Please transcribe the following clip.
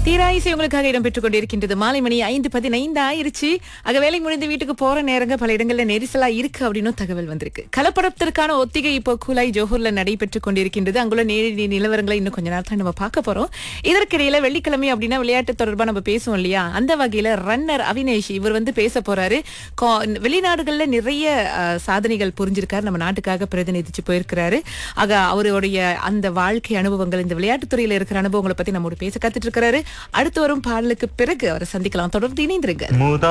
தீராயிசை உங்களுக்காக இடம்பெற்றுக் கொண்டிருக்கின்றது மாலை மணி ஐந்து பதினைந்து ஆயிருச்சு அங்க வேலை முடிந்து வீட்டுக்கு போற நேரங்க பல இடங்கள்ல நெரிசலா இருக்கு அப்படின்னு தகவல் வந்திருக்கு கலப்படத்திற்கான ஒத்திகை இப்போ கூலாய் ஜோஹூர்ல நடைபெற்றுக் கொண்டிருக்கின்றது அங்குள்ள நேரடி நிலவரங்களை இன்னும் கொஞ்ச நேரத்துல நம்ம பார்க்க போறோம் இதற்கிடையில வெள்ளிக்கிழமை அப்படின்னா விளையாட்டு தொடர்பா நம்ம பேசுவோம் இல்லையா அந்த வகையில ரன்னர் அவினேஷ் இவர் வந்து பேச போறாரு கா- வெளிநாடுகள்ல நிறைய அஹ், சாதனைகள் புரிஞ்சிருக்காரு நம்ம நாட்டுக்காக பிரதிநிதிச்சு போயிருக்கிறாரு ஆக அவருடைய அந்த வாழ்க்கை அனுபவங்கள் இந்த விளையாட்டுத் துறையில இருக்கிற அனுபவங்களை பத்தி நம்மோட பேச கத்துட்டு இருக்கிறாரு அடுத்து வரும் பாடலுக்கு பிறகு அவரை சந்திக்கலாம் தொடர்ந்து இணைந்திருங்க முதா